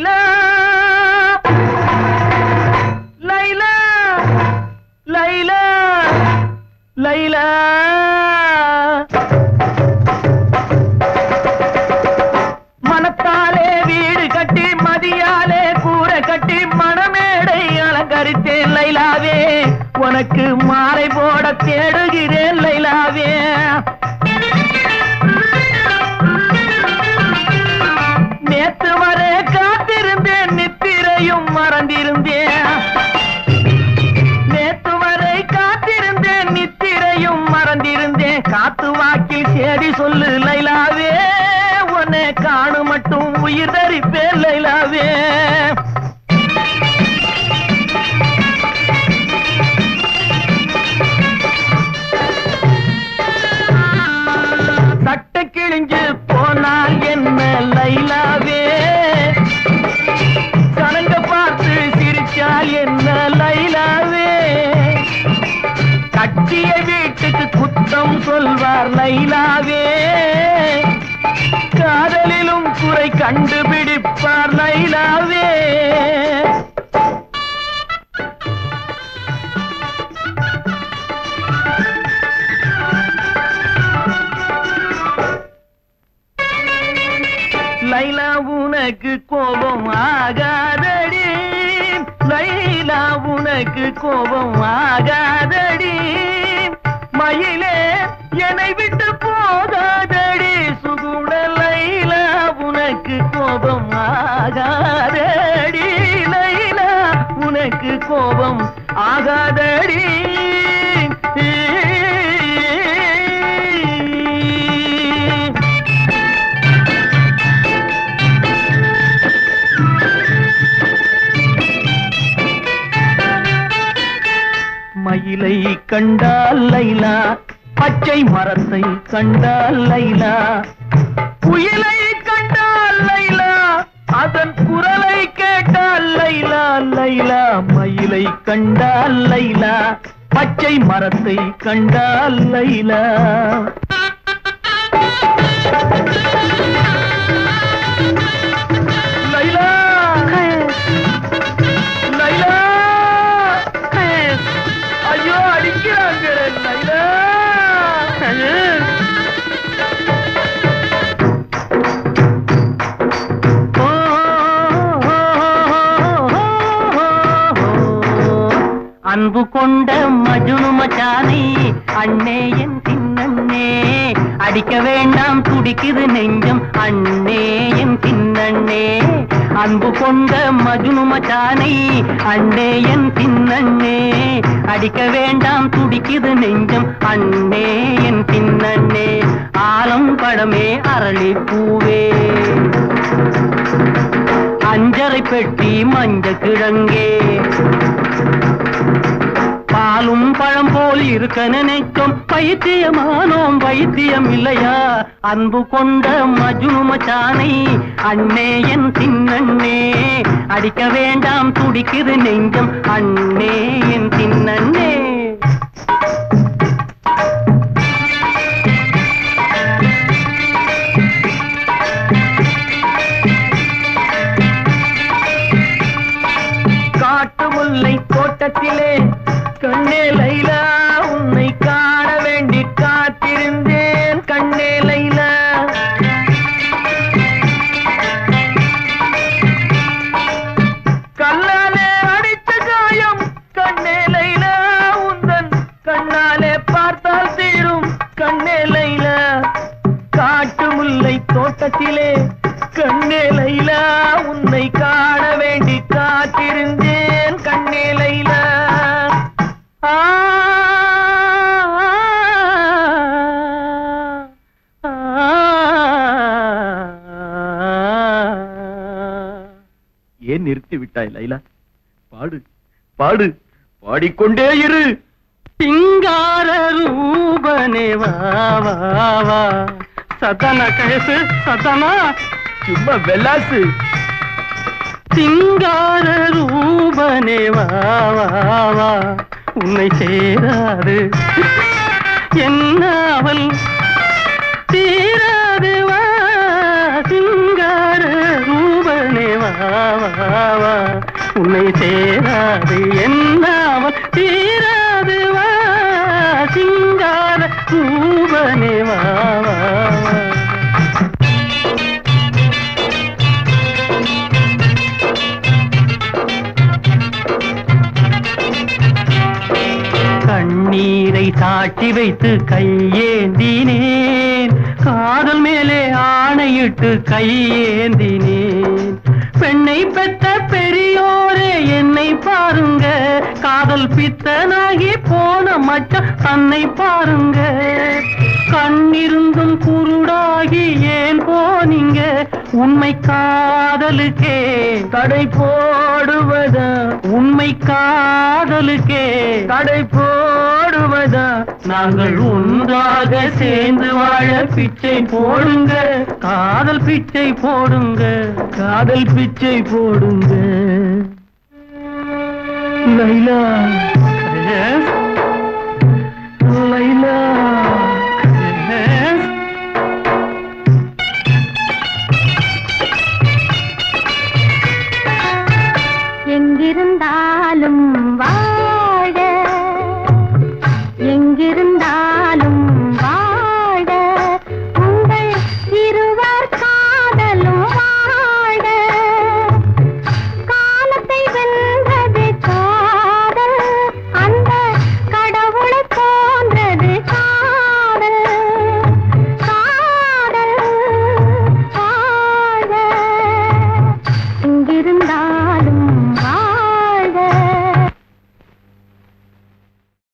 லைலா லைலா லைலா லைலா மனத்தாலே வீடு கட்டி மதியாலே கூரை கட்டி மணமேடை அலங்கரித்தேன் லைலாவே உனக்கு மாலை போட தேடுகிறேன் லைலாவே நேத்து வரை காத்திருந்தேன் நித்திரையும் மறந்திருந்தேன் நேத்து வரை காத்திருந்தேன் நித்திரையும் மறந்திருந்தேன் காத்து வாக்கில் சேதி சொல்லு லைலாவே உன்னை காணு மட்டும் உயிர் தரிப்பேன் லைலாவே சட்டை கிழிஞ்சு போனால் என்ன லைலாவே கணங்க பார்த்து சிரிச்சால் என்ன லைலாவே கட்டிய வீட்டுக்கு குத்தம் சொல்வார் லைலாவே காதலிலும் குறை கண்டுபிடிப்பார் லைலாவே லைலா உனக்கு கோபம் ஆகாதடி லைலா உனக்கு கோபம் ஆகாதடி மயிலே என்னை விட்டு போகாதடி சுகுண லைலா உனக்கு கோபம் ஆகாதடி லைலா உனக்கு கோபம் ஆகாதடி மயிலை கண்டால் லைலா பச்சை மரத்தை கண்டால் லைலா குயிலை கண்டால் லைலா அதன் குரலை கேட்டால் லைலா லைலா மயிலை கண்டால் லைலா பச்சை மரத்தை கண்டால் லைலா லைலா லைலா ஐயோ அடிக்கிறாங்க லைலா ஓ, அன்பு கொண்ட மஜுனு மச்சானே அண்ணே என் சின்னண்ணே அடிக்க வேண்டாம் துடிக்குது நெஞ்சம் அண்ணே என் சின்னண்ணே அன்பு கொண்ட மஜுனு மச்சானை அண்ணே என் சின்னண்ணே அடிக்க வேண்டாம் துடிக்குது நெஞ்சம் அண்ணே என் சின்னண்ணே ஆலம் படமே அரளி பூவே அஞ்சரை பெட்டி மஞ்ச கிழங்கே பாலும் பழம் போல் இருக்க நினைக்கும் பைத்தியமானோம் வைத்தியம் இல்லையா அன்பு கொண்ட மஜ்னு மச்சானை அண்ணே என் சின்னண்ணே அடிக்க வேண்டாம் துடிக்குது நெஞ்சம் அண்ணே என் சின்னண்ணே காட்டு முல்லை தோட்டத்திலே கண்ணே லைலா உன்னை காண வேண்டி காத்திருந்தேன் கண்ணே லைலா கல்லாலே அடித்த காயம் கண்ணே லைலா உந்தன் கண்ணாலே பார்த்தால் தீரும் கண்ணே லைலா காட்டு முல்லை தோட்டத்திலே கண்ணே லைலா உன்னை காண வேண்டி காத்திருந்தேன் கண்ணே லைலா ஆ, ஆ, ஏன் நிறுத்தி விட்டாய் லைலா பாடு பாடு பாடிக்கொண்டே இரு சிங்கார ரூபனே வா வா வா சதன கேசு சதனா சும்மா வெல்லாசு சிங்கார ரூபனே வா வா வா உன்னை சேராது என்ன அவள் தீராது வா சிங்கார ரூபனே வா வா, வா. உன்னை சேராது என்னாமல் தீராது வா சிங்கார பூவனே வா வா, வா. கண்ணீரை சாட்சி வைத்து கையேந்தினேன் காதல் மேலே ஆணையிட்டு கையேந்தினேன் பெண்ணை பெற்ற பெரியோரே என்னை பாருங்க காதல் பித்தனாகி போன மச்சான் தன்னை பாருங்க கண்ணிருந்தும் குருடாகி ஏன் போனீங்க உண்மை காதலுக்கே தடை போடுவதா உண்மை காதலுக்கே தடை போடுவதா நாங்கள் ஒன்றாக சேர்ந்து வாழ பிச்சை போடுங்க காதல் பிச்சை போடுங்க காதல் பிச்சை போடுங்க